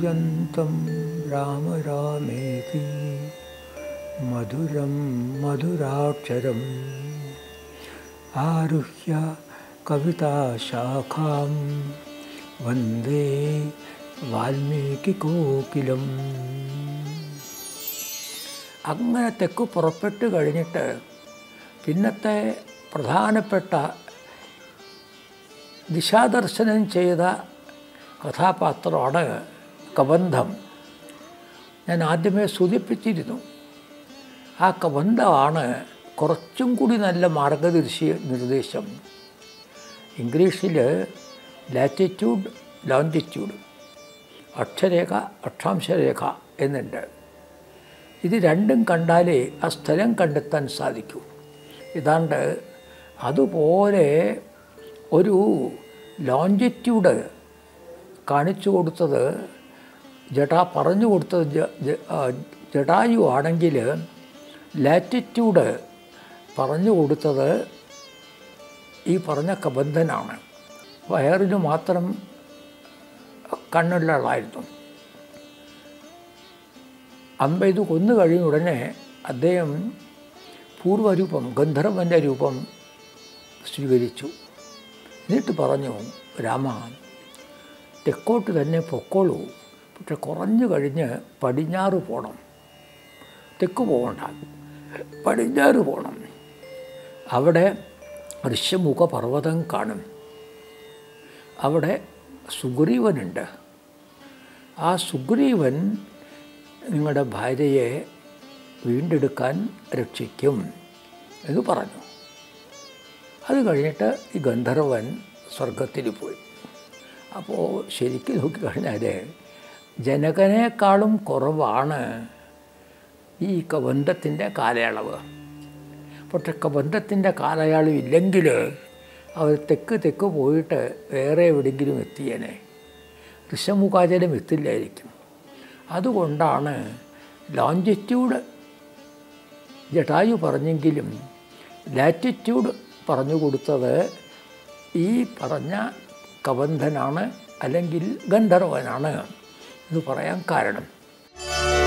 കൂജന്തം രാമ രാമേതി മധുരം മധുരാക്ഷരം ആരുഹ്യ കവിതാശാഖാം വന്ദേ വാൽമീകികോകിലം അങ്ങനെ തെക്ക് പുറപ്പെട്ട് കഴിഞ്ഞിട്ട് പിന്നത്തെ പ്രധാനപ്പെട്ട ദിശാദർശനം ചെയ്ത കഥാപാത്രമാണ് കബന്ധം ഞാൻ ആദ്യമേ സൂചിപ്പിച്ചിരുന്നു ആ കബന്ധമാണ് കുറച്ചും കൂടി നല്ല മാർഗദർശി നിർദ്ദേശം ഇംഗ്ലീഷിൽ ലാറ്റിറ്റ്യൂഡ് ലോഞ്ചിറ്റ്യൂഡ് അക്ഷരേഖ അക്ഷാംശരേഖ എന്നുണ്ട് ഇത് രണ്ടും കണ്ടാലേ ആ സ്ഥലം കണ്ടെത്താൻ സാധിക്കൂ ഇതാണ്ട് അതുപോലെ ഒരു ലോഞ്ചിറ്റ്യൂഡ് കാണിച്ചു കൊടുത്തത് ജടാ പറഞ്ഞു കൊടുത്തത് ജ- ജ- ആ, ജടായു ആണെങ്കിൽ ലാറ്റിറ്റ്യൂഡ് പറഞ്ഞു കൊടുത്തത് ഈ പറഞ്ഞ കബന്ധനാണ് വയറിന് മാത്രം കണ്ണുള്ള ആളായിരുന്നു അമ്പ ഇത് കൊന്നു കഴിഞ്ഞ ഉടനെ അദ്ദേഹം പൂർവ്വരൂപം ഗന്ധർവൻ്റെ രൂപം സ്വീകരിച്ചു എന്നിട്ട് പറഞ്ഞു രാമ തെക്കോട്ട് തന്നെ പൊക്കോളൂ പക്ഷെ കുറഞ്ഞു കഴിഞ്ഞ് പടിഞ്ഞാറ് പോകണം തെക്ക് പോകണ്ട പടിഞ്ഞാറ് പോകണം അവിടെ ഋഷ്യമുഖ പർവ്വതം കാണും അവിടെ സുഗ്രീവനുണ്ട് ആ സുഗ്രീവൻ നിങ്ങളുടെ ഭാര്യയെ വീണ്ടെടുക്കാൻ രക്ഷിക്കും എന്ന് പറഞ്ഞു അത് കഴിഞ്ഞിട്ട് ഈ ഗന്ധർവൻ സ്വർഗത്തിൽ പോയി അപ്പോൾ ശരിക്കും നോക്കിക്കഴിഞ്ഞാൽ ജനകനേക്കാളും കുറവാണ് ഈ കബന്ധത്തിൻ്റെ കാലയളവ് പക്ഷെ കബന്ധത്തിൻ്റെ കാലയളവ് ഇല്ലെങ്കിൽ അവർ തെക്ക് തെക്ക് പോയിട്ട് വേറെ എവിടെയെങ്കിലും എത്തിയേനെ ഋഷമുഖാചരം എത്തില്ലായിരിക്കും അതുകൊണ്ടാണ് ലോഞ്ചിറ്റ്യൂഡ് ജടായു പറഞ്ഞെങ്കിലും ലാറ്റിറ്റ്യൂഡ് പറഞ്ഞു കൊടുത്തത് ഈ പറഞ്ഞ കബന്ധനാണ് അല്ലെങ്കിൽ ഗന്ധർവനാണ് എന്ന് പറയാൻ കാരണം